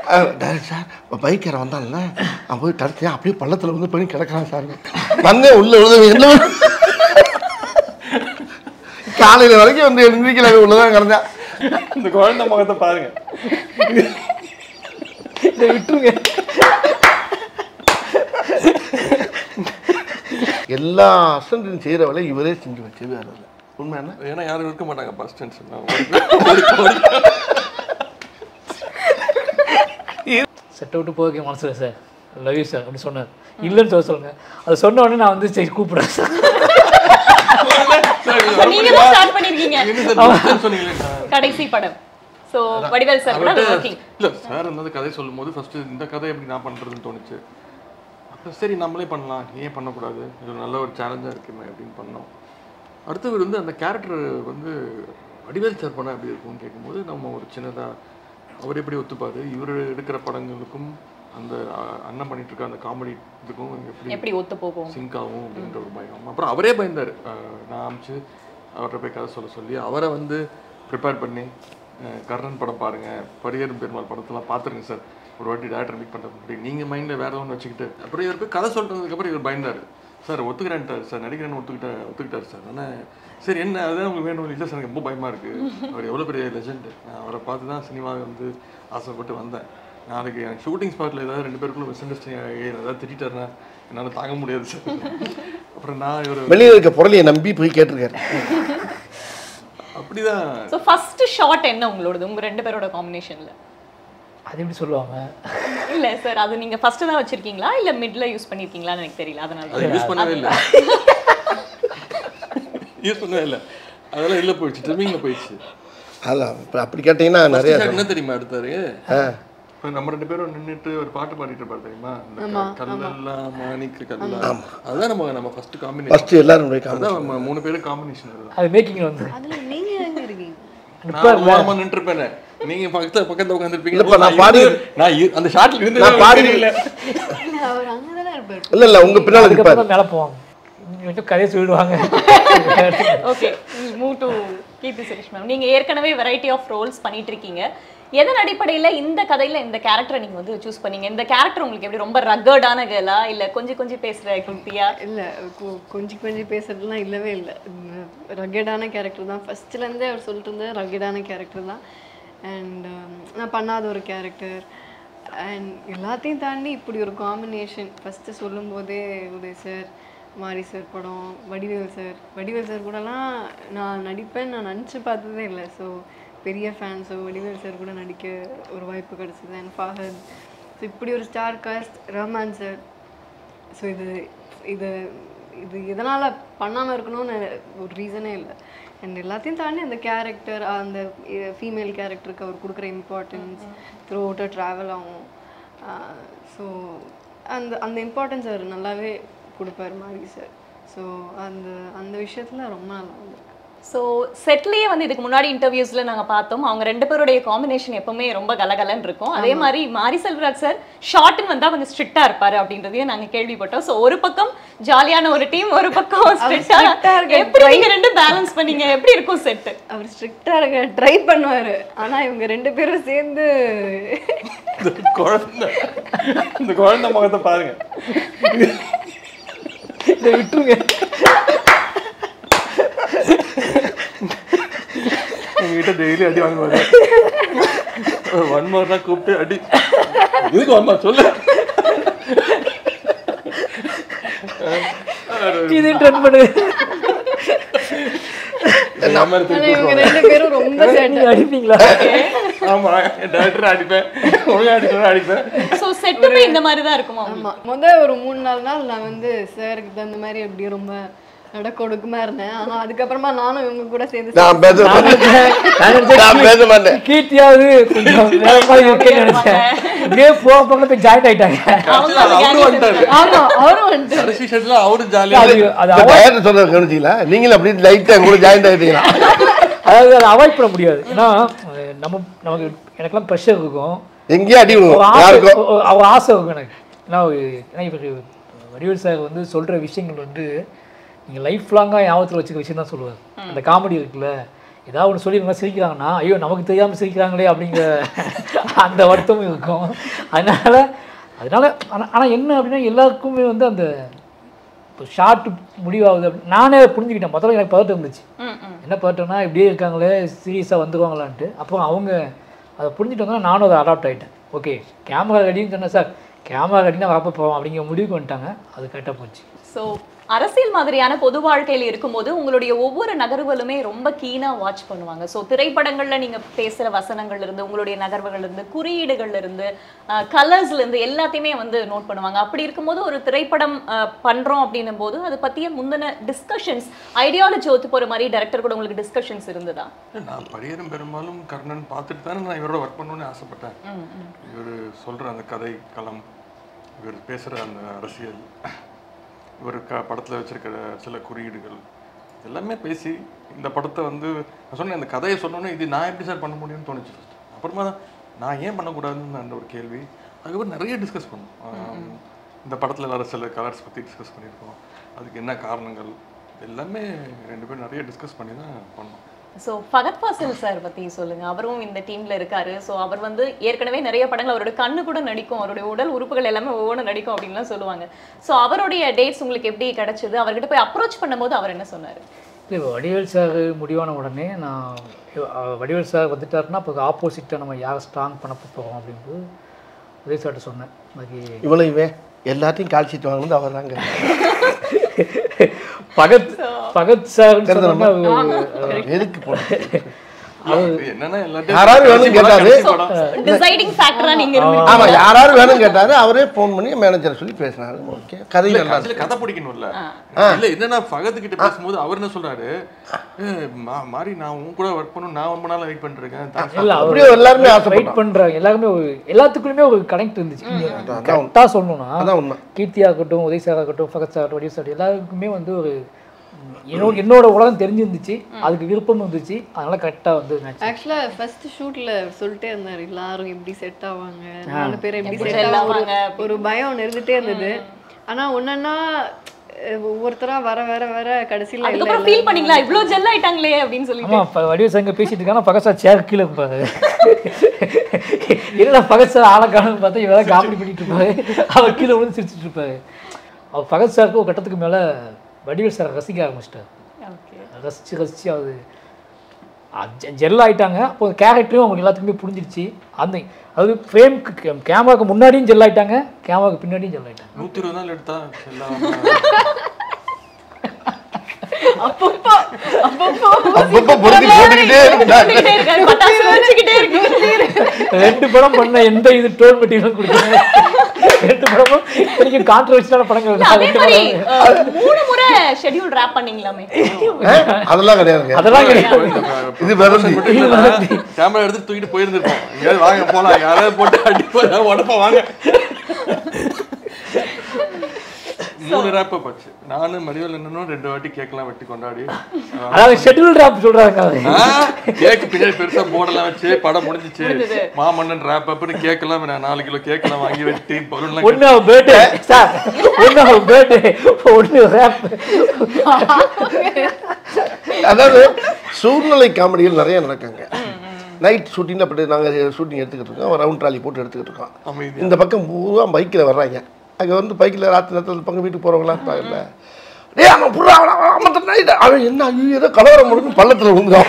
Direct sir இப்போ பைக்கரை வந்தான்ல அவன் போய் தடுத்தேன் அப்படியே பள்ளத்தில் வந்து பண்ணி கிடக்குறான் சார் வந்தே உள்ள விழுது என்ன காலையில் வரைக்கும் வந்து எழுந்திரிக்கல உள்ளதான் கிடந்தேன் இந்த குழந்தை முகத்தை பாருங்க இதை விட்டுருங்க எல்லா அசண்டும் செய்கிற வேலை இவரே செஞ்சு வச்சு வேற இல்லை உண்மை என்ன ஏன்னா யாரும் இருக்க மாட்டாங்க பஸ் டென்ஷன் செட் விட்டு போக மனசுல சார் லவ் யூ சார் அப்படி சொன்னார் இல்லைன்னு சொல்ல சொல்லுங்க அது சொன்ன உடனே நான் வந்து சரி கூப்பிடுறேன் சார் நீங்க தான் ஸ்டார்ட் பண்ணிருக்கீங்க சொன்னீங்களே சார் கடைசி படம் சோ வடிவேல் சார் கூட அவர்கிட்ட ஒர்க்கிங் இல்ல சார் அந்த கதை சொல்லும் போது ஃபர்ஸ்ட் இந்த கதை எப்படி நான் பண்றதுன்னு தோணுச்சு அப்ப சரி நம்மளே பண்ணலாம் ஏன் பண்ணக்கூடாது இது ஒரு நல்ல ஒரு சேலஞ்சா இருக்குமே அப்படின்னு பண்ணோம் அடுத்தது வந்து அந்த கேரக்டர் வந்து வடிவேல் சார் பண்ண எப்படி இருக்கும்னு கேட்கும்போது நம்ம ஒரு சின்னதா அவர் எப்படி ஒத்துப்பாரு இவர் எடுக்கிற படங்களுக்கும் அந்த அஹ், அண்ணன் பண்ணிட்டு இருக்க அந்த காமெடி இதுக்கும் எப்படி எப்படி ஒத்து போகும் சிங்க் ஆகும் அப்படின்ற ஒரு பயம் அப்புறம் அவரே பயந்தார் நான் அமிச்சு அவர்கிட்ட போய் கதை சொல்ல சொல்லி அவரை வந்து ப்ரிப்பேர் பண்ணி அஹ், கர்ணன் படம் பாருங்க பரியரும் பெருமாள் படத்தெல்லாம் பார்த்துருங்க சார் ஒரு வாட்டி டேரக்டர் மீட் பண்ணுற அப்படி நீங்கள் மைண்டில் வேற ஒன்று வச்சுக்கிட்டு அப்புறம் இவர் போய் கதை சொல்கிறதுக்கப்புறம் இவர் பயந்தார் சார் ஒத்துக்கிறேன்ட்டார் சார் நடிக்கிறேன்னு ஒத்துக்கிட்ட ஒத்துக்கிட்டார் சார் ஆனால் சரி என்ன அதுதான் உங்களுக்கு வேணும் இல்லை சார் எனக்கு ரொம்ப பயமாக இருக்குது அவர் எவ்வளோ பெரிய லெஜெண்ட் நான் அவரை பார்த்து தான் சினிமாவை வந்து ஆசைப்பட்டு வந்தேன் நாளைக்கு எனக்கு ஷூட்டிங் ஸ்பாட்டில் ஏதாவது ரெண்டு பேருக்குள்ள மிஸ் அண்டர்ஸ்டாண்டிங் ஏதாவது திட்டாருன்னா என்னால் தாங்க முடியாது சார் அப்புறம் நான் இவர் வெளியே இருக்க பொருளையை நம்பி போய் கேட்டிருக்காரு அப்படிதான் சோ ஃபர்ஸ்ட் ஷாட் என்ன உங்களோடது உங்க ரெண்டு பேரோட காம்பினேஷன்ல அது எப்படி சொல்லுவாங்க இல்ல சார் அது நீங்க ஃபர்ஸ்ட் தான் வச்சிருக்கீங்களா இல்ல மிட்ல யூஸ் பண்ணிருக்கீங்களான்னு எனக்கு தெரியல அதனால அதை யூஸ் பண்ணவே இல்லை யூஸ் பண்ணவே இல்லை அதெல்லாம் இல்லை போயிடுச்சு ட்ரிமிங்கில் போயிடுச்சு அதான் இப்போ அப்படி கேட்டிங்கன்னா நிறைய First shot என்ன தெரியுமா எடுத்தாரு இப்ப நம்ம ரெண்டு பேரும் நின்னுட்டு ஒரு பாட்டு பாடிட்டு இருப்பாரு தெரியுமா இந்த கல்லெல்லாம் மாணிக்க கல்லா அதுதான் நம்ம நம்ம ஃபர்ஸ்ட் காம்பினேஷன் ஃபஸ்ட்டு எல்லாரும் போய் காமி அதான் நம்ம மூணு பேரும் காம்பினேஷன் அதுதான் அது மேக்கிங் வந்து அதுல நீங்க எங்க இருக்கீங்க நான் ஓரமா நின்று இருப்பேன் நீங்க பக்கத்துல பக்கத்துல உட்காந்துருப்பீங்க இல்லப்பா, நான் பாடி- நான் இரு- அந்த ஷாட்ல இருந்து நான் பாடி- இல்ல இல்ல அவர் அங்கதானே இருப்பாரு இல்லை இல்லை உங்கள் பின்னால் இருப்பார் அதுக்கப்புறம் தான் மேலே போவாங்க இன்னும் கதையை சொல்லிடுவாங்க okay move to Keerthy Suresh ma'am நீங்க ஏற்கனவே வெரைட்டி ஆஃப் ரோல்ஸ் பண்ணிட்டு இருக்கீங்க எதன் அடிப்படையில இந்த கதையில இந்த கேரக்டரை நீங்க வந்து சூஸ் பண்ணீங்க இந்த கேரக்டர் உங்களுக்கு எப்படி ரொம்ப ரகர்டான கேர்லா இல்ல கொஞ்சம் கொஞ்சம் பேசுற குட்டியா இல்ல கொ- கொஞ்சி கொஞ்சி பேசுறதுலாம் இல்லவே இல்லை ரகடான கேரக்டர் தான் ஃபர்ஸ்ட்லேருந்தே அவர் சொல்லிட்டு இருந்தது ரகடான கேரக்டர் தான் அண்ட் நான் பண்ணாத ஒரு கேரக்டர் அண்ட் எல்லாத்தையும் தாண்டி இப்படி ஒரு காம்பினேஷன் ஃபஸ்ட்டு சொல்லும்போதே உதய் சார் மாரி சார் படம் வடிவேல் சார் வடிவேல் சார் கூடலாம் நான் நடிப்பேன் நான் நினச்சி பார்த்ததே இல்லை ஸோ பெரிய ஃபேன்ஸோ வடிவேல் சார் கூட நடிக்க ஒரு வாய்ப்பு கிடச்சிது அண்ட் ஃபாஹத் ஸோ இப்படி ஒரு star cast Rahman sir so இது இது இது எதனால் பண்ணாமல் இருக்கணும்னு ஒரு ரீசனே இல்லை அண்ட் எல்லாத்தையும் தாண்டி அந்த கேரக்டர் அந்த ஃபீமேல் கேரக்டருக்கு அவர் கொடுக்குற இம்பார்ட்டன்ஸ் த்ரூ அவுட்டாக ட்ராவல் ஆகும் ஸோ அந்த அந்த இம்பார்ட்டன்ஸ் அவர் நல்லாவே கொடுப்பார் மாதிரி சார் ஸோ அந்த அந்த விஷயத்தில் ரொம்ப நல்லா இருந்திருக்கு ஸோ செட்லயே வந்து இதுக்கு முன்னாடி இன்டர்வியூஸ்ல நாங்க பார்த்தோம் அவங்க ரெண்டு பேருடைய காம்பினேஷன் எப்பவுமே ரொம்ப கலகலன்னு இருக்கும் அதே மாதிரி மாரி செல்வராஜ் சார் ஷார்ட்னு வந்தா கொஞ்சம் ஸ்ட்ரிக்டா இருப்பாரு அப்படின்றதையும் நாங்க கேள்விப்பட்டோம் ஸோ ஒரு பக்கம் ஜாலியான ஒரு டீம் ஒரு பக்கம் ஸ்ட்ரிக்டா strict ஆ இருக்க எப்படி நீங்க ரெண்டு பேலன்ஸ் பண்ணீங்க எப்படி இருக்கும் செட் அவர் ஸ்ட்ரிக்டாக இருக்க ட்ரை பண்ணுவார் ஆனால் இவங்க ரெண்டு பேரும் சேர்ந்து இந்த குழந்தை இந்த குழந்தை முகத்தை பாருங்க இதை விட்டுருங்க எங்ககிட்ட டெய்லி அடி வாங்குவாங்க ஒன் மோர்னா கூப்பிட்டு அடி இதுக்கு ஒன் மோர் சொல்லு இது ட்ரெண்ட் பண்ணுங்க இந்த மாதிரி ஆனால் திருப்பி இவங்க ரெண்டு பேரும் ரொம்ப சேட்டை நீங்க அடிப்பீங்களா ஆமா டேரக்டர் அடிப்பேன் ஒழுங்கா அடிச்சு அடிப்பேன் ஸோ செட்டுமே இந்த மாதிரி தான் இருக்குமா ஆமா முத ஒரு மூணு நாலு நாள் நான் வந்து சாருக்கு தகுந்த மாதிரி அப்படியே ரொம்ப நடக்கொடுக்குமா இருந்தேன் ஆனா அதுக்கப்புறமா நானும் இவங்க கூட சேர்ந்து நான் பேச மாட்டேன் நான் பேச மாட்டேன் கீர்த்தியாவது கொஞ்சம் வேகமா இருக்கேன்னு நினைச்சேன் இப்படியே போக போக போய் ஜாயின் ஆயிட்டாங்க அவங்க அவரும் வந்துட்டாரு ஆமா அவரும் வந்துட்டு கடைசி ஷர்ட்ல அவரும் ஜாலியா அது அது இந்த டயர் சொல்றது கவனிச்சிங்களா நீங்களும் அப்படியே லைட்டாக கூட ஜாயின் ஆகிட்டீங்களா அதாவது அதை அவாய்ட் பண்ண முடியாது ஏன்னா அஹ் நம்ம நமக்கு எனக்கெல்லாம் ப்ரெஷர் இருக்கும் எங்கேயும் அடி ஒரு விடுவோம் ஆசை யாருக்கும் ஒரு- ஒரு ஆசை இருக்கும் எனக்கு ஏன்னா ஒரு- ஏன்னா இவர் வடிவேல் சார் வந்து சொல்கிற விஷயங்கள் வந்து நீங்கள் லைஃப் லாங்காக ஞாபகத்தில் வச்சுக்க விஷயம் தான் சொல்லுவார் அந்த காமெடி இருக்குல்ல ஏதாவது ஒன்று சொல்லி இவங்க சிரிக்கிறாங்கன்னா ஐயோ நமக்கு தெரியாமல் சிரிக்கிறாங்களே அப்படிங்கிற அந்த வருத்தமும் இருக்கும் அதனால் அதனால் ஆனால் ஆனால் என்ன அப்படின்னா எல்லாருக்குமே வந்து அந்த இப்போ ஷார்ட் முடிவாகுது அப்படி நானே அதை புரிஞ்சுக்கிட்டேன் முதல்ல எனக்கு பதட்டம் இருந்துச்சு ம் ம் என்ன பதட்டம்னா இப்படியே இருக்காங்களே சீரியஸாக வந்துருவாங்களான்ட்டு அப்புறம் அவங்க அதை புரிஞ்சுட்டாங்கன்னா நானும் அதை அடாப்ட் ஆகிட்டேன் ஓகே கேமரா ரெடின்னு சொன்னேன் சார் கேமரா ரெடினா வரப்போ போவோம் அப்படிங்கிற முடிவுக்கு வந்துட்டாங்க அது கரெக்டாக போச்சு ஸோ அரசியல் மாதிரியான பொது வாழ்க்கையில் இருக்கும்போது உங்களுடைய ஒவ்வொரு நகர்வுகளுமே ரொம்ப கீனா வாட்ச் பண்ணுவாங்க ஸோ திரைப்படங்கள்ல நீங்க பேசுற வசனங்கள்ல இருந்து உங்களுடைய நகர்வுகள்ல இருந்து குறியீடுகள்ல இருந்து கலர்ஸ்ல இருந்து எல்லாத்தையுமே வந்து நோட் பண்ணுவாங்க அப்படி இருக்கும்போது ஒரு திரைப்படம் அஹ், பண்றோம் அப்படின்னும் போது அதை பத்திய முந்தின டிஸ்கஷன்ஸ் ஐடியாலஜி ஒத்து போற மாதிரி டைரக்டர் கூட உங்களுக்கு டிஸ்கஷன்ஸ் இருந்ததா நான் பரியரும் பெரும்பாலும் கர்ணன் பார்த்துட்டு தானே நான் இவரோட ஒர்க் பண்ணணும்னு ஆசைப்பட்டேன் இவர் சொல்ற அந்த கதை களம் இவர் பேசுற அந்த அரசியல் இவர் க படத்தில் வச்சிருக்கிற சில குறியீடுகள் எல்லாமே பேசி இந்த படத்தை வந்து நான் சொன்னேன் இந்த கதையை சொன்னோன்னே இது நான் எப்படி சார் பண்ண முடியும்னு தோணுச்சு first. அப்புறமா தான் நான் ஏன் பண்ணக்கூடாதுன்னு அந்த ஒரு கேள்வி அதுக்கப்புறம் நிறைய டிஸ்கஸ் பண்ணோம் ஆம், இந்த படத்தில் வர சில கலர்ஸ் பற்றி டிஸ்கஸ் பண்ணியிருக்கோம் அதுக்கு என்ன காரணங்கள் எல்லாமே ரெண்டு பேரும் நிறைய டிஸ்கஸ் பண்ணி தான் பண்ணோம் ஸோ ஃபகத் ஃபாசில் சார் பத்தி சொல்லுங்க அவரும் இந்த டீம்ல இருக்காரு ஸோ அவர் வந்து ஏற்கனவே நிறைய படங்கள் அவரோட கண்ணு கூட நடிக்கும் அவருடைய உடல் உறுப்புகள் எல்லாமே ஒவ்வொன்றும் நடிக்கும் அப்படின்லாம் சொல்லுவாங்க ஸோ அவருடைய டேட்ஸ் உங்களுக்கு எப்படி கிடைச்சது அவர்கிட்ட போய் அப்ரோச் பண்ணும்போது அவர் என்ன சொன்னாரு இல்லை இப்போ வடிவேல் சார் முடிவான உடனே நான் அஹ், வடிவேல் சார் வந்துட்டாருன்னா இப்போ ஆப்போசிட்டாக நம்ம யாரை ஸ்ட்ராங் பண்ண போகிறோம் அப்படின்ட்டு உதய சார்ட்ட சொன்னேன் மாதிரி இவ்வளோ இவன் எல்லாத்தையும் கால்ஷீட் வாங்கினது அவர் தாங்க பகத் பகத் சார் சொன்னா எதுக்கு போனோம் என்னன்னா எல்லாத்தையும் யாராவது வேணும் கேட்டாரு டிசைடிங் ஃபேக்டரா நீங்க இருந்து ஆமா யாராவது வேணும் கேட்டாரு அவரே ஃபோன் பண்ணி மேனேஜரை சொல்லி பேசினாரு ஓகே கதை இல்ல, நல்லா கடைசியில கதை பிடிக்கணும்ல இல்ல என்னன்னா பகத்து கிட்ட பேசும்போது அவர் என்ன சொல்றாரு "ஏய், மா- மாறி நான் உன் கூட ஒர்க் பண்ணணும் நான் ரொம்ப நாள் வெயிட் பண்ணிட்டு இருக்கேன் thanks for இல்லை அவர் அப்படியே எல்லாருமே வெயிட் ஆசைப்பட்டோம் பண்ணுறாங்க எல்லாருமே ஒரு எல்லாத்துக்குள்ளேயுமே ஒரு கனெக்ட் இருந்துச்சு கரெக்டாக சொல்லணும்னா அதான் உண்மை கீர்த்தியா இருக்கட்டும் உதய் சார் ஆகட்டும் ஃபகத் சார் வடிவ சார் எல்லாருக்குமே வந்து ஒரு ம், என்னோட என்னோட உலகம் தெரிஞ்சிருந்துச்சு அதுக்கு விருப்பம் இருந்துச்சு அதனால கரெக்டாக வந்து மேட்ச் ஆக்சுவலாக ஃபர்ஸ்ட் ஷூட்ல சொல்லிட்டே இருந்தார் எல்லாரும் எப்படி செட் ஆவாங்க நாலு பேர் எப்படி எப்படி செட் gel ஆவாங்க ஆவாங்க ஒரு பயம் ஒன்று இருந்துட்டே இருந்தது ஆனா ஒன்னொன்னா ஒவ்வொருத்தரா வர வர வர கடைசியில இல்ல அதுக்கப்புறம் ஃபீல் பண்ணீங்களா இவ்ளோ ஜெல் ஆயிட்டாங்களே அப்படின்னு சொல்லிட்டு ஆமாம் இப்போ வடிவ சார் இங்கே பேசிட்டு இருக்காங்க பகத் சார் சேர் கீழே இருப்பாரு இல்லை பகத் சார் ஆளை காணும் பார்த்தா இவன் காமெடி பண்ணிட்டு இருப்பாரு அவர் கீழே விழுந்து சிரிச்சிட்டு இருப்பாரு அவர் பகத் சாருக்கு ஒரு கட்டத்துக்கு மேலே வடிவேல் சார் ரசிக்க ஆரம்பிச்சிட்டார் ஓகே ரசித்து ரசித்து அது ஜெல் ஆயிட்டாங்க அப்போ கேரக்டரும் அவங்க எல்லாத்துக்குமே புரிஞ்சிருச்சு அந்த அது ஃப்ரேம்க்கு கேமராக்கு முன்னாடியும் ஜெல் ஆயிட்டாங்க கேமராக்கு பின்னாடியும் ஜெல் ஆயிட்டாங்க நூத்தி இருபது நாள் எடுத்தா எல்லாம் அப்பப்போ அப்பப்போ அப்பப்போ பொறுத்து போட்டுக்கிட்டே இருந்தாரு போட்டுக்கிட்டே இருக்காரு பட்டாசு வச்சுக்கிட்டே இருக்கு ரெண்டு படம் பண்ண எந்த இது டோல் மெட்டீரியல் கொடுக்கல ரெண்டு படமும் இத்தனைக்கும் கான்ட்ரவர்சியான படங்கள் தான். அதே ரெண்டு மாதிரி படம் அஹ், மூணு முறை ஷெட்யூல் ரேப் பண்ணீங்களாமே அதெல்லாம் கிடையாதுங்க அதெல்லாம் கிடையாது இது வெறும் கேமரா எடுத்து தூக்கிட்டு போயிருந்திருப்போம் எங்கேயாவது வாங்க போலாம் யாராவது போட்டு அடிப்பா உடப்ப வாங்க மூணு ரேப்ப போச்சு நானும் மடிவல் என்னன்னு ரெண்டு வாட்டி கேக்கெல்லாம் வெட்டி கொண்டாடி அதாவது ஷெட்யூல் டிராப் சொல்றாங்க அது கேக்கு பின்னாடி பெருசா போர்டெல்லாம் வச்சு படம் முடிஞ்சிச்சு மாமன்னன் ரேப் அப்னு கேக்கெல்லாம் நான் நாலு கிலோ கேக்கெல்லாம் வாங்கி வெட்டி பலூன்லாம் ஒண்ணு அவன் பர்த்டே சார் ஒண்ணு அவன் பர்த்டே ஒண்ணு ரேப் அதாவது சூழ்நிலை காமெடிகள் நிறைய நடக்குங்க நைட் ஷூட்டிங் அப்படி நாங்கள் ஷூட்டிங் எடுத்துக்கிட்டு இருக்கோம் ரவுண்ட் ட்ராலி போட்டு எடுத்துக்கிட்டு இருக்கோம் அமைதி இந்த பக்கம் பூரா பைக்கில் வர்றாங்க அங்கே வந்து பைக்கில் ராத்திரி நேரத்தில் இந்த பக்கம் வீட்டுக்கு போகிறவங்களா இருப்பாங்கல்ல டேய் அவன் புறா அவன் நைட் அவன் என்ன ஐயோ ஏதோ கலவரம் முடிஞ்சு பள்ளத்தில் விழுந்தான்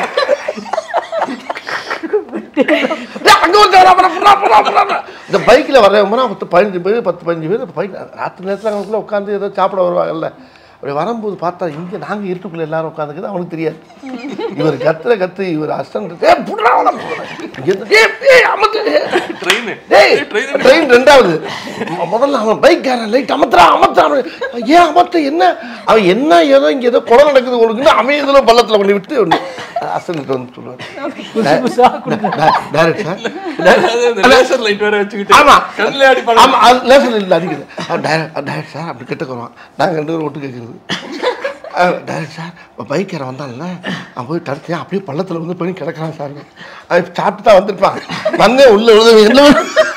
டேய், அங்க வந்து வரா, வரா, வரா, வரா, வரா, வரா. இந்த பைக்கில் வர்றவங்க பத்து பதினஞ்சு பேர் பத்து பதினஞ்சு பேர் பைக் ராத்திரி நேரத்தில் அவங்களுக்குள்ள உட்காந்து ஏதோ சாப்பிட வருவாங்கல்ல அப்படி வரும்போது பார்த்தா இங்கே நாங்கள் இருட்டுக்குள்ள எல்லாரும் உட்காந்துக்குது அவனுக்கு தெரியாது இவர் கத்துற கத்து இவர் அஸ்டன் ஏ புடுறா அவனை, புடுறா. இங்க இருந்து, "ஏய், ஏய், அமர்த்து, ஏய்." ட்ரெயின் டேய் ட்ரெயின் ட்ரெயின் ரெண்டாவது மொ- முதல்ல அவன் பைக்காரன் லைட் அமர்த்துறான் அமர்த்துறான் ஏன் அமர்த்த என்ன அவன் என்ன ஏதோ இங்க ஏதோ கொலை நடக்குது உனக்குன்னு அவன் இதுல பள்ளத்துல கொண்டு விட்டு ஒன்று அசன்ட்டு வந்து சொல்லுவார் புதுசா கொடுங்க டேரக்ட் சார் லேசர் லைட் வேற வச்சுக்கிட்டு ஆமா கண்ணில் அடி படம் ஆமா அது லேசர் இல்லை அடிக்குது டேரக்ட் சார் அப்படி கிட்ட வருவான் நாங்கள் ரெண்டு பேரும் ஒட்டு கேட்குறது டேரக்ட் சார் பைக்கரை வந்தான்ல அவன் போய் தடுத்தேன் அப்படியே பள்ளத்தில் வந்து பண்ணி கிடக்குறான் சார் அவன் சாப்பிட்டு தான் வந்திருப்பான் வந்தே உள்ள விழுது என்ன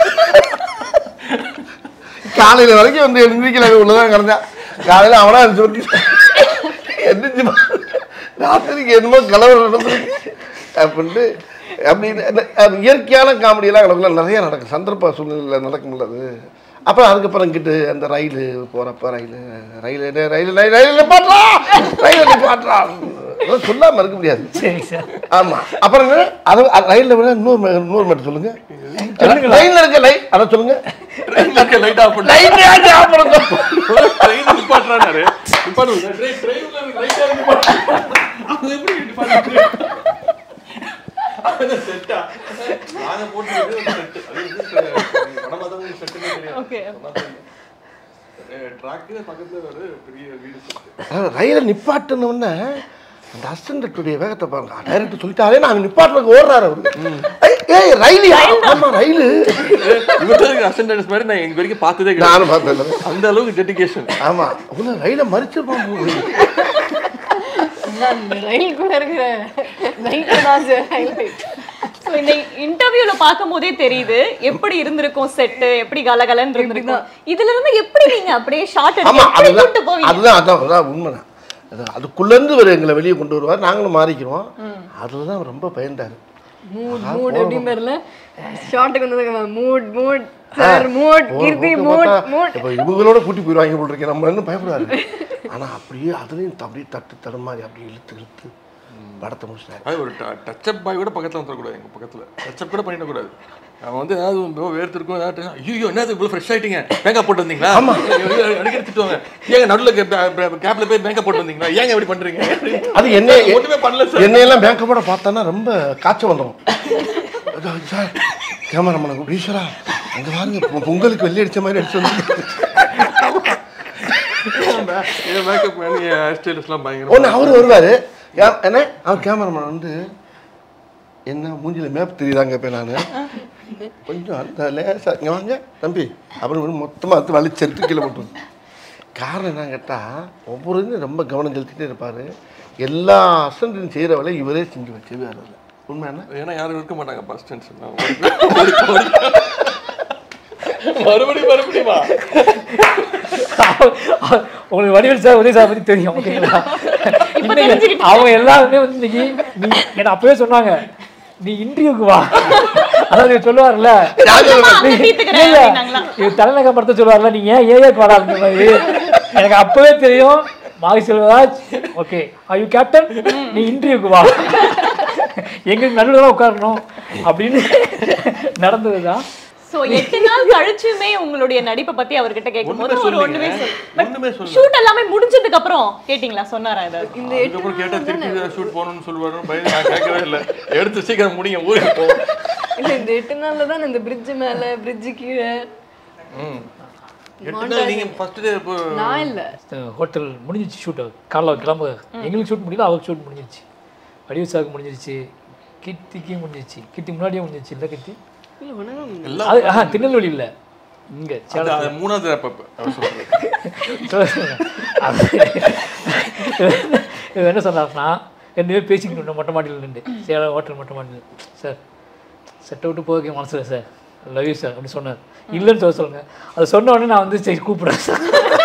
காலையில் வரைக்கும் வந்து எந்திரிக்கல உள்ளதான் கிடந்தான் காலையில் அவனா சொல்லி எந்திரிச்சு பா- ராத்திரிக்கு என்னமோ கலவரம் நடந்துருக்கு அப்படின்ட்டு அப்படி இந்த- அது இயற்கையான காமெடியெல்லாம் எனக்குள்ள நிறைய நடக்கும் சந்தர்ப்ப சூழ்நிலையில் நடக்கும்ல அது அப்புறம் அதுக்கப்புறம் இங்கிட்டு அந்த ரயில் போகிறப்ப ரயில் ரயில் ரயில் ரயில் ரயில் நிப்பாட்றா ரயில் நிப்பாட்றா அதெல்லாம் சொல்லாமல் இருக்க முடியாது சரி சார் ஆமா அப்புறம் என்ன? அது அது ரயில்ல விட இன்னொரு மே- இன்னொரு மட்டும் சொல்லுங்க லைன்ல இருக்க லைட் அதை சொல்லுங்க லைட் ஆஃப் பண்ணி லைட் யாரு ஆஃப் பண்ணுங்க ட்ரெயின் நிப்பாட்டுறாரு நிப்பாட்டு ட்ரெயின் ட்ரெயின்ல லைட் ஆஃப் நிப்பாட்டு அது எப்படி நிப்பாட்டு அது செட்டா நாங்க போட்டு செட் அது வந்து படம் பார்த்தவங்க செட்டுனே தெரியும் Okay. ட்ராக்கு பக்கத்துல ஒரு பெரிய வீடு செட்டு அதாவது ரயிலை நிப்பாட்டின உடனே அந்த அசிஸ்டன்ட்டுடைய வேகத்தை பாருங்க டைரக்டர் சொல்லிட்டாலே நாங்க நிப்பாட்டுறதுக்கு ஓடுறாரு அவரு ஏய், ஏய் ரயிலியா ஆமா ரயிலு இவருக்கு அசன்டன்ஸ் மாதிரி நான் எங்க வரைக்கும் பார்த்ததே கிடையாது நானும் பார்த்தேன் அந்த அளவுக்கு டெடிகேஷன் ஆமா உள்ள ரயிலை மறிச்சிருப்பான் போகுது அந்த ரயில் கூட இருக்கிற நைட்டு தான் சார் ஹைலைட் So, இந்த இன்டர்வியூல பார்க்கும் போதே தெரியுது எப்படி இருந்திருக்கும் செட் எப்படி கலகலன்னு இருந்திருக்கும் இதுல இருந்து எப்படி நீங்க அப்படியே ஷார்ட் ஆமா எப்படி அதுதான் கூட்டு போவீங்க அதுதான் அதான் அதான் உண்மைதான் அது அதுக்குள்ளேருந்து இவர் எங்களை வெளியே கொண்டு வருவார் நாங்களும் மாறிக்கிறோம் அதில் தான் அவர் ரொம்ப பயந்தார் மூட் மூட் எப்படி மாதிரில ஷார்ட்டுக்கு வந்ததுக்கு mood mood sir mood Keerthy mood mood இப்போ இவங்களோட கூட்டி போயிடுவாங்க போல் இருக்கேன் நம்ம இன்னும் பயப்படுவாரு ஆனா அப்படியே அதுலேயும் அப்படியே தட்டு தடுமாறி அப்படியே இழுத்து இழுத்து படத்தை முடிச்சிட்டாரு அது ஒரு டச்சப் பாய் கூட பக்கத்துல வந்துடக்கூடாது எங்க பக்கத்துல டச்சப் கூட பண்ணிடக்கூடாது அவன் வந்து ஏதாவது ரொம்ப வேர்த்திருக்கும் ஏதாவது ஐயோ என்னது இவ்வளோ ஃப்ரெஷ் ஆயிட்டீங்க மேக்கப் போட்டு வந்தீங்களா அடிக்கடி திட்டுவாங்க ஏங்க நடுவில் கேப்ல போய் மேக்கப் போட்டு வந்தீங்களா ஏங்க இப்படி பண்றீங்க அது என்ன ஒண்ணுமே பண்ணல சார் என்னையெல்லாம் பேக்கப்போட பார்த்தானா ரொம்ப காய்ச்சல் வந்துடும் அதோ, சார் கேமராமேன் ஈஸ்வரா அங்கே பாருங்க பொ- பொங்கலுக்கு வெள்ளி அடிச்ச மாதிரி அடிச்சு வந்து என் மேக்கப் மேன் என் ஹேர் ஸ்டைலிஸ்லாம் பயங்கரம் ஒன்று அவர் வருவார் என்ன அவர் கேமராமேன் வந்து என்ன மூஞ்சில மேப் தெரியுதாங்க இப்போ நான் கொஞ்சம் அந்த லேசா இங்கே வாங்க தம்பி அப்புறம் வந்து மொத்தமாக எடுத்து வலிச்சு எடுத்து கீழே போட்டு காரணம் என்ன கேட்டால் ஒவ்வொரு இதும் ரொம்ப கவனம் செலுத்திட்டே இருப்பார் எல்லா அசன்டையும் செய்கிற வேலை இவரே செஞ்சு வச்சுருவார் அதில் உண்மை என்ன ஏன்னா யாரும் இருக்க மாட்டாங்க பஸ் ஸ்டாண்ட்ஸ் மறுபடியும் மறுபடியுமா உங்களுக்கு வடிவேல் சார் உதய சார் பத்தி தெரியும் ஓகேங்களா இன்னைக்கு தெரிஞ்சுக்கிட்டீங்க. அவங்க எல்லாருமே வந்து இன்னைக்கு நீ என்ன அப்பவே சொன்னாங்க நீ இன்டர்வியூக்கு வா அதாவது இவர் சொல்லுவார்ல அங்க தீர்த்துக்கிறேன் இல்ல, அப்படின்னாங்களா? இவர் தலைநகர் படத்தை சொல்லுவார்ல நீங்க ஏன் ஏஏக்கு வரா அப்படின்ற மாதிரி எனக்கு அப்பவே தெரியும் Mari Selvaraj okay I you captain நீ இன்டர்வியூக்கு வா எங்களுக்கு நடுவில் தான் உட்காரணும் அப்படின்னு நடந்ததுதான் சோ எட்டு நாள் கழிச்சுமே உங்களுடைய நடிப்பை பத்தி அவர்கிட்ட கேட்கும்போது ஒண்ணுமே அவர் ஒண்ணுமே சொல்லுங்க ஒண்ணுமே சொல்லுங்க ஷூட் எல்லாமே முடிஞ்சதுக்கு அப்புறம் கேட்டிங்களா சொன்னாரா ஏதாவது இந்த எட்டு அதுக்கப்புறம் கேட்டா திருப்பி ஷூட் போகணும்னு சொல்லுவாரு பயந்து நான் கேட்கவே இல்லை எடுத்து சீக்கிரம் முடிங்க ஊருக்கு போவோம் இல்ல இந்த எட்டு நாள்ல தான் இந்த பிரிட்ஜ் மேல பிரிட்ஜ் கீழே ம் எட்டு நாள் நீங்க ஃபர்ஸ்ட் டே இப்போ நான் இல்ல ஹோட்டல் முடிஞ்சிச்சு ஷூட் காலைல கிளம்ப எங்களுக்கு ஷூட் முடியல அவருக்கு ஷூட் முடிஞ்சிருச்சு வடிவு சாருக்கு முடிஞ்சிருச்சு கித்திக்கு முடிஞ்சிருச்சு கித்தி முன்னாடியே முடிஞ்சிருச்சு இல்லை கித்தி இல்ல உனதான் எல்லாம் அது ஆஹா திருநெல்வேலி இல்லை இங்கே அது- அது மூணாவது அப்ப அவர் சொல்றாரு இவர் என்ன சொன்னார்னா ரெண்டு பேரும் பேசிக்கணும் மொட்டை மாடியில் நின்று சேலம் ஹோட்டல் மொட்டை மாடியில் சார் செட்டை விட்டு போக மனசில் சார் லவ் யூ சார் அப்படின்னு சொன்னார் இல்லைன்னு சொல்ல சொல்லுங்க அது சொன்ன உடனே நான் வந்து சரி கூப்பிடுறேன் சார்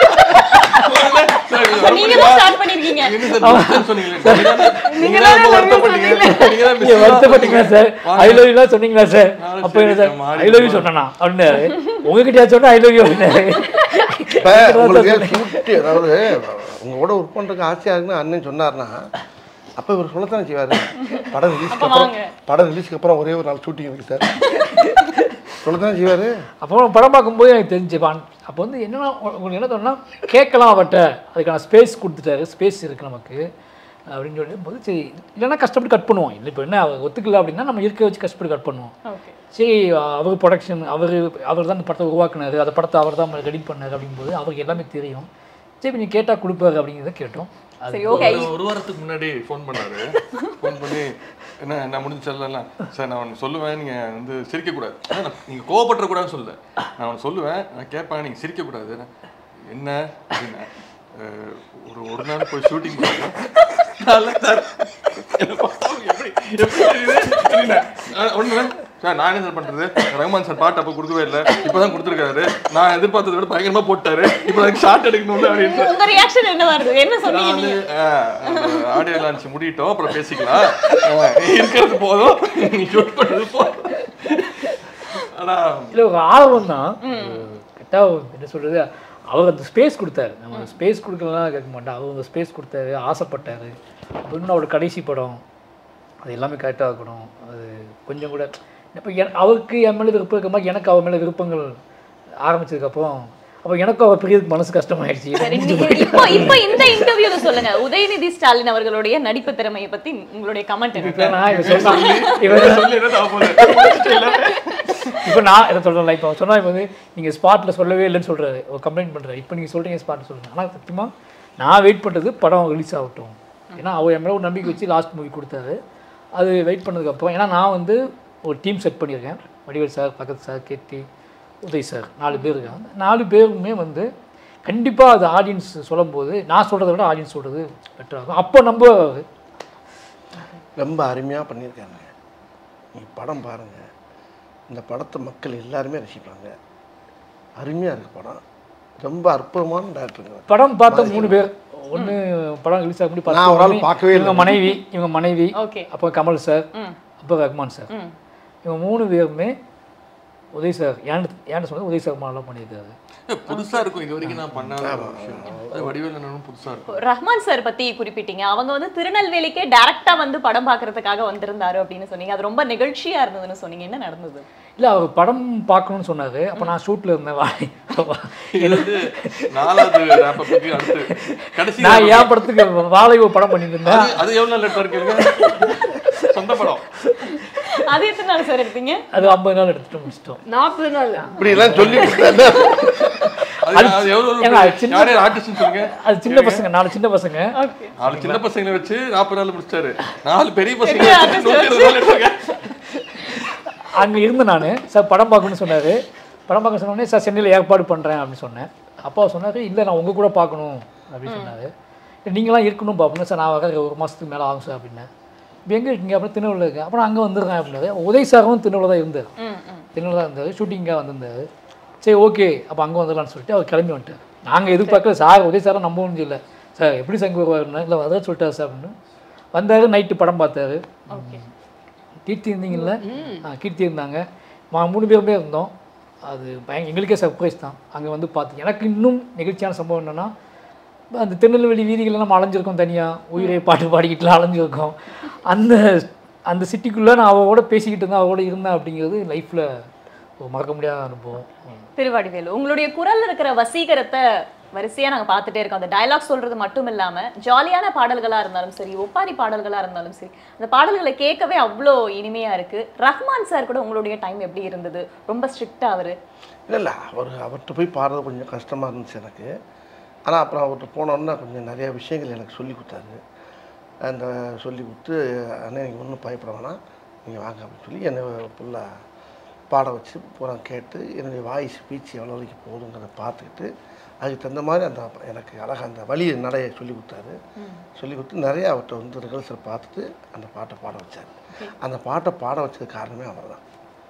So, நீங்க தான் ஸ்டார்ட் பண்ணிருக்கீங்க என்ன சார் மிஸ்டர் சொன்னீங்களே நீங்க தான் ரொம்ப வருத்தப்பட்டீங்க நீங்க தான் நீங்க வருத்தப்பட்டீங்களா சார் ஐ லவ் யூலாம் சொன்னீங்களா சார் நானும் அப்போ என்ன சரி, சார் மாறி ஐ லவ் யூ சொன்னா அப்படின்னாரு உங்ககிட்டயா சொன்னா ஐ லவ் யூ அப்படின்னாரு இப்போ உங்களுக்கு ஷூட்டு அதாவது உங்களோட ஒர்க் பண்ணுறதுக்கு ஆசையாக இருக்குன்னு அண்ணன் சொன்னார்னா அப்போ இவர் சொல்லத்தானே செய்வார் படம் ரிலீஸ்க்கு அப்புறம் வாங்க. படம் ரிலீஸ்க்கு அப்புறம் ஒரே ஒரு நாள் ஷூட்டிங் இருக்கு சார் சொல்லத்தானே செய்வார் அப்புறம் படம் பார்க்கும்போது எனக்கு தெரிஞ்சுப்பான் அப்போ வந்து என்னன்னா உ- உங்களுக்கு என்ன தோணுன்னா கேட்கலாம் அவர்கிட்ட அதுக்கான ஸ்பேஸ் கொடுத்துட்டாரு ஸ்பேஸ் இருக்குது நமக்கு அப்படின்னு சொல்லும் போது சரி இல்லைன்னா கஷ்டப்பட்டு கட் பண்ணுவோம் இல்லை இப்போ என்ன அவர் ஒத்துக்கல அப்படின்னா நம்ம இருக்க வச்சு கஷ்டப்பட்டு கட் பண்ணுவோம் ஓகே சரி அவர் ப்ரொடக்ஷன் அவர் அவர் தான் இந்த படத்தை உருவாக்குனாரு அந்த படத்தை அவர் தான் ரெடி பண்ணாரு அப்படிங்கும்போது அவருக்கு எல்லாமே தெரியும் சரி நீ கேட்டால் கொடுப்பாரு அப்படிங்கிறத கேட்டோம் அது சரி ஓகே ஒரு- ஒரு வாரத்துக்கு முன்னாடி ஃபோன் பண்ணாரு ஃபோன் பண்ணி என்ன நான் முடிஞ்சு சொல்லலாம் சார் நான் ஒன்று சொல்லுவேன் நீங்க வந்து சிரிக்கக்கூடாது அதான் நான் நீங்க கோவப்பட்டுறக்கூடாதுன்னு சொல்லல நான் ஒன்று சொல்லுவேன் நான் கேட்பேன் நீங்க சிரிக்கக்கூடாது என்ன அப்படின்னா அஹ், ஒரு ஒரு நாள் போய் ஷூட்டிங் போனேன் நல்லா சார் என்ன பார்த்தா எப்படி எப்படி தெரியுது அப்படின்னா, அஹ், ஒண்ணு சார் நான் என்ன சார் பண்றது ரஹ்மான் சார் பாட்டு அப்போ கொடுக்கவே இல்லை இப்பதான் கொடுத்துருக்காரு நான் எதிர்பார்த்ததை விட பயங்கரமா போட்டாரு இப்போ எனக்கு ஷார்ட் எடுக்கணும்ல அப்படின்னு உங்க ரியாக்ஷன் என்ன வருது என்ன சொன்னீங்க நான் நீங்க வந்து ஆடியோ லான்ச் முடியட்டும் அப்புறம் பேசிக்கலாம் அஹ், இருக்கிறது போதும் நீ ஷூட் பண்ணது போதும் ஆனா இல்லை ஒரு ஆர்வம் தான் கரெக்டாக என்ன சொல்கிறது அவர் அந்த ஸ்பேஸ் கொடுத்தாரு நம்ம ஸ்பேஸ் கொடுக்கலாம் கேட்க மாட்டோம் அவர் அந்த ஸ்பேஸ் கொடுத்தாரு ஆசைப்பட்டாரு இன்னும் அவரோட கடைசி படம் அது எல்லாமே கரெக்டாக இருக்கணும் அது கொஞ்சம் கூட இப்போ என் அவருக்கு என் மேலே விருப்பம் இருக்க மாதிரி எனக்கு அவர் மேலே விருப்பங்கள் ஆரம்பிச்சதுக்கப்புறம் அப்போ எனக்கும் அவர் பிரியதுக்கு மனசு கஷ்டமாயிடுச்சு சரி நீங்க இப்போ இப்போ இந்த இன்டர்வியூல சொல்லுங்க உதயநிதி ஸ்டாலின் அவர்களுடைய நடிப்பு திறமையை பத்தி உங்களுடைய கமெண்ட் இப்போ என்ன நான் இவன் சொன்னான் இவன் சொல்லி என்ன தப்பு பண்ணல. இப்போ நான் இதை சொல்கிறேன்ல இப்போ சொன்னா இப்போ வந்து நீங்கள் ஸ்பாட்டில் சொல்லவே இல்லைன்னு சொல்கிறாரு ஒரு கம்ப்ளைண்ட் பண்ணுறாரு இப்போ நீங்கள் சொல்கிறீங்க ஸ்பாட்டில் சொல்லுங்கள் ஆனால் சத்தியமாக நான் வெயிட் பண்ணுறது படம் ரிலீஸ் ஆகட்டும் ஏன்னா அவர் என் மேலே ஒரு நம்பிக்கை வச்சு லாஸ்ட் மூவி கொடுத்தாரு அது வெயிட் பண்ணதுக்கப்புறம் ஏன்னா நான் வந்து ஒரு டீம் செட் பண்ணியிருக்கேன் வடிவேல் சார் பக்கத்து சார் கீர்த்தி உதய் சார் நாலு பேர் இருக்காங்க நாலு பேருமே வந்து கண்டிப்பாக அது ஆடியன்ஸ் சொல்லும்போது நான் சொல்கிறத விட ஆடியன்ஸ் சொல்கிறது பெட்டராக இருக்கும் அப்போ நம்ம ரொம்ப அருமையாக பண்ணியிருக்காங்க நீங்கள் படம் பாருங்கள் இந்த படத்தை மக்கள் எல்லாருமே ரசிப்பாங்க அருமையாக இருக்குது படம் ரொம்ப அற்புதமான டேரக்டருங்க படம் பார்த்த மூணு பேர் ஒன்று படம் ரிலீஸ் ஆக முடி நான் ஒரு ஆள் பார்க்கவே இவங்க மனைவி இவங்க மனைவி ஓகே அப்போ கமல் சார் ம் அப்போ ரஹ்மான் சார் ம் இவங்க மூணு பேருமே உதய் சார் ஏன்னு ஏன்னு சொன்னது உதய் சார் மாடலாம் பண்ணியிருக்காரு புதுசா இருக்கும் இது வரைக்கும் நான் பண்ணாத ஒரு விஷயம் அது வடிவேல் என்னன்னு புதுசா இருக்கும் ரஹ்மான் சார் பத்தி குறிப்பிட்டீங்க அவங்க வந்து திருநெல்வேலிக்கே டைரக்டா வந்து படம் பார்க்கறதுக்காக வந்திருந்தாரு அப்படின்னு சொன்னீங்க அது ரொம்ப நிகழ்ச்சியா இருந்ததுன்னு சொன்னீங்க என்ன நடந்தது இல்லை அவர் படம் பார்க்கணும்னு சொன்னார் அப்போ நான் ஷூட்டில் இருந்தேன் வாய் இது வந்து நாலாவது ரேப்பப்புக்கு அடுத்து கடைசி நான் என் படத்துக்கு வாழை ஒரு படம் பண்ணிட்டு இருந்தேன் அது- அது எவ்வளவு நாள் எடுத்து இருக்கீங்க சொந்த படம் அது எத்தனை நாள் சார் எடுத்தீங்க அது ஐம்பது நாள் எடுத்துட்டு முடிச்சிட்டோம் நாற்பது நாள் இப்படிலாம் சொல்லி கொடுத்தாங்க அது அது எவ்வளவு ஏங்க, அது சின்ன- யாரே ஆர்டிஸ்ட் சொல்லுங்க அது சின்ன பசங்க நாலு சின்ன பசங்க ஓகே நாலு சின்ன பசங்களை வச்சு நாற்பது நாள் முடிச்சிட்டாரு நாலு பெரிய பசங்க வச்சு நூத்தி இருபது நாள் எடுத்திருக்கேன் அங்கே இருந்தேன் நான் சார் படம் பார்க்கணும்னு சொன்னார் படம் பார்க்க சொன்னோடனே சார் சென்னையில் ஏற்பாடு பண்ணுறேன் அப்படின்னு சொன்னேன் அப்பா சொன்னார் இல்லை நான் உங்கள் கூட பார்க்கணும் அப்படின்னு சொன்னார் நீங்களாம் இருக்கணும் பார்ப்போம் சார் நான் வர ஒரு மாதத்துக்கு மேலே ஆகும் சார் அப்படின்னேன் இப்போ எங்கே இருக்கீங்க அப்புறம் திருநெல்வேலியில் இருக்கேன் அப்புறம் அங்கே வந்துடுறேன் அப்படின்னாரு உதய் சாரும் திருநெல்வேலி தான் இருந்தார் ம் ம் திருநெல்வேலி தான் இருந்தார் ஷூட்டிங்காக வந்திருந்தார் சரி ஓகே அப்போ அங்கே வந்துடலாம்னு சொல்லிட்டு அவர் கிளம்பி வந்துட்டார் நாங்கள் எதிர்பார்க்கல சார் உதய் சாரை நம்ப முடியல சார் எப்படி சங்க வருவாருன்னா இல்லை அதான் சொல்லிட்டார் சார் அப்படின்னு வந்தார் நைட்டு படம் பார்த்தாரு ஓகே கீர்த்தி இருந்தீங்கல்ல ஆ கீர்த்தி இருந்தாங்க மா- மூணு பேருமே இருந்தோம் அது பயங்க எங்களுக்கே சர்ப்ரைஸ் தான் அங்கே வந்து பார்த்து எனக்கு இன்னும் நெகிழ்ச்சியான சம்பவம் என்னென்னா அந்த திருநெல்வேலி வீதிகள் நம்ம அலைஞ்சிருக்கோம் தனியாக உயிரை பாட்டு பாடிக்கிட்டுலாம் அலைஞ்சிருக்கோம் அந்த அந்த சிட்டிக்குள்ளே நான் அவளோட பேசிக்கிட்டு இருந்தேன் அவளோட இருந்தேன் அப்படிங்கிறது லைஃப்பில் ஒரு மறக்க முடியாத அனுபவம் திருவாடிவேலு உங்களுடைய குரல்ல இருக்கிற வசீகரத்தை வரிசையா நாங்க பார்த்துட்டே இருக்கோம் அந்த டயலாக் சொல்றது மட்டும் இல்லாம ஜாலியான பாடல்களா இருந்தாலும் சரி ஒப்பாரி பாடல்களா இருந்தாலும் சரி அந்த பாடல்களை கேட்கவே அவ்வளோ இனிமையா இருக்கு ரஹ்மான் சார் கூட உங்களுடைய டைம் எப்படி இருந்தது ரொம்ப ஸ்ட்ரிக்டா அவரு இல்லை இல்லை அவர் அவர்கிட்ட போய் பாடுறது கொஞ்சம் கஷ்டமாக இருந்துச்சு எனக்கு ஆனால் அப்புறம் அவர்கிட்ட போனோன்னா கொஞ்சம் நிறையா விஷயங்கள் எனக்கு சொல்லி கொடுத்தாரு அந்த சொல்லி கொடுத்து அண்ணே நீங்கள் ஒன்றும் பயப்பட வேணாம் நீங்கள் வாங்க அப்படின்னு சொல்லி என்னை ஃபுல்லாக பாட வச்சு பூரா கேட்டு என்னுடைய வாய்ஸ் ஸ்பீச் எவ்வளோ வரைக்கும் போகுதுங்கிறத பார்த்துக்கிட்டு அதுக்கு தகுந்த மாதிரி அந்த எனக்கு அழகாக அந்த வழி நடையை சொல்லி கொடுத்தாரு சொல்லி கொடுத்து நிறைய அவர்கிட்ட வந்து ரிஹர்சல் பார்த்துட்டு அந்த பாட்டை பாட வச்சார் அந்த பாட்டை பாட வச்சது காரணமே அவர் தான்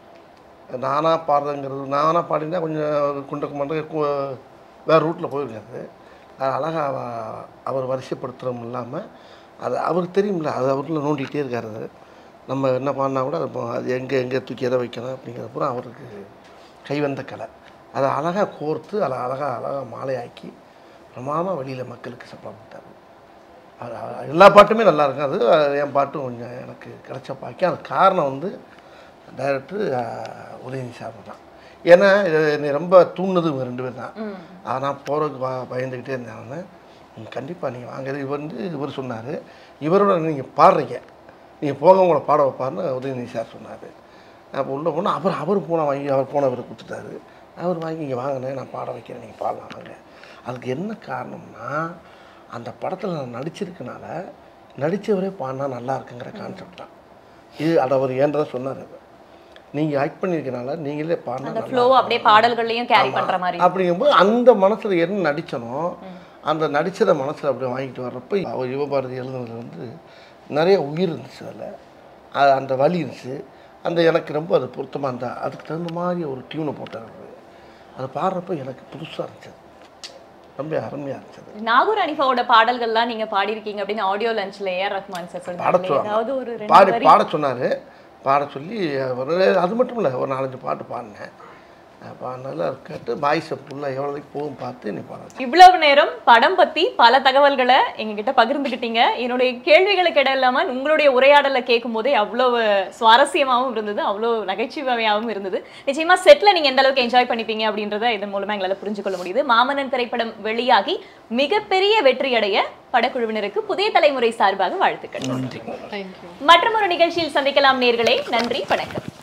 நானாக பாடுறதுங்கிறது நானாக பாடினா கொஞ்சம் குண்டக்கு மண்டக்கு வேறு ரூட்டில் போயிருக்காரு அது அழகாக அவர் வரிசைப்படுத்துகிறோம் இல்லாமல் அது அவருக்கு தெரியும்ல அது அவருக்குள்ள நோண்டிகிட்டே இருக்காரு அது. நம்ம என்ன பண்ணா கூட அது இப்போ அது எங்கே எங்கே தூக்கி எதை வைக்கணும் அப்படிங்கிறது பூரா அவருக்கு கைவந்த கலை அதை அழகாக கோர்த்து அதை அழகாக அழகாக மாலையாக்கி பிரமாதமாக வெளியில் மக்களுக்கு சப்ளை பண்ணிட்டாரு அது அது எல்லா பாட்டுமே நல்லா இருக்கும் அது அது என் பாட்டும் கொஞ்சம் எனக்கு கிடைச்ச பாக்கி அது காரணம் வந்து டைரக்டர் உதயநிதி சார் தான் ஏன்னா இது என்னை ரொம்ப தூண்டுனது இவங்க ரெண்டு பேர் தான் அதை நான் போகிறதுக்கு வா பயந்துக்கிட்டே இருந்தேன் நான் கண்டிப்பாக நீங்கள் வாங்க இது வந்து இவர் சொன்னார் இவரோட நீங்கள் பாடுறீங்க நீங்கள் போக உங்களை பாட வைப்பாருன்னு உதயநிதி சார் சொன்னார் அப்போ உள்ளே போனால் அவர் அவர் போன வாங்கி அவர் போனவரை கொடுத்துட்டாரு அவர் வாங்கி இங்கே வாங்கினே நான் பாட வைக்கிறேன் நீங்கள் பாடலாம் வாங்க அதுக்கு என்ன காரணம்னா அந்த படத்தில் நான் நடிச்சிருக்கனால நடித்தவரே பாடினா நல்லா இருக்குங்கிற கான்செப்ட் தான் இது அதை அவர் ஏன்றதை சொன்னார் நீங்கள் ஆக்ட் பண்ணியிருக்கனால நீங்களே பாடினா அந்த நல்லா ஃப்ளோ அப்படியே பாடல்கள்லயும் கேரி பண்ற மாதிரி அப்படிங்கும்போது அந்த மனசில் என்ன நடிச்சனோ அந்த நடிச்சதை மனசில் அப்படியே வாங்கிட்டு வர்றப்ப அவர் யுவபாரதி எழுதுனதுல வந்து நிறைய உயிர் இருந்துச்சு அதில் அது அந்த வலி இருந்துச்சு அந்த எனக்கு ரொம்ப அது பொருத்தமாக இருந்தா அதுக்கு தகுந்த மாதிரி ஒரு டியூனை போட்டார் அது பாடுறப்ப எனக்கு புதுசாக இருந்துச்சு ரொம்ப அருமையாக இருந்துச்சு நாகூர் அனிஃபாவோட பாடல்கள்லாம் நீங்க பாடியிருக்கீங்க அப்படின்னு ஆடியோ லஞ்ச்ல ஏஆர் ரஹ்மான் சார் பாட சொன்னாங்க ஏதாவது ஒரு சொன்னாங்க ரெண்டு பாடி வரி பாட சொன்னார் பாட சொல்லி ஒரு அது மட்டும் இல்லை ஒரு நாலஞ்சு பாட்டு பாடினேன் பாடினால கேட்டு வாய்ஸை ஃபுல்லாக எவ்வளோக்கு போகும் பார்த்து நீ பாட இவ்வளவு நேரம் படம் பத்தி பல தகவல்களை எங்ககிட்ட பகிர்ந்துக்கிட்டீங்க என்னுடைய கேள்விகளுக்கு இடம் இல்லாம உங்களுடைய உரையாடலை கேட்கும் போதே அவ்வளவு சுவாரஸ்யமாகவும் இருந்தது அவ்வளோ நகைச்சுவையாகவும் இருந்தது நிச்சயமா செட்ல நீங்க எந்த அளவுக்கு என்ஜாய் பண்ணிப்பீங்க அப்படின்றத இதன் மூலமா எங்களால புரிஞ்சு கொள்ள முடியுது மாமன்னன் திரைப்படம் வெளியாகி மிகப்பெரிய வெற்றியடைய படக்குழுவினருக்கு புதிய தலைமுறை சார்பாக வாழ்த்துக்கள் தேங்க்யூ மற்றொரு நிகழ்ச்சியில் சந்திக்கலாம் நேர்களே நன்றி வணக்கம்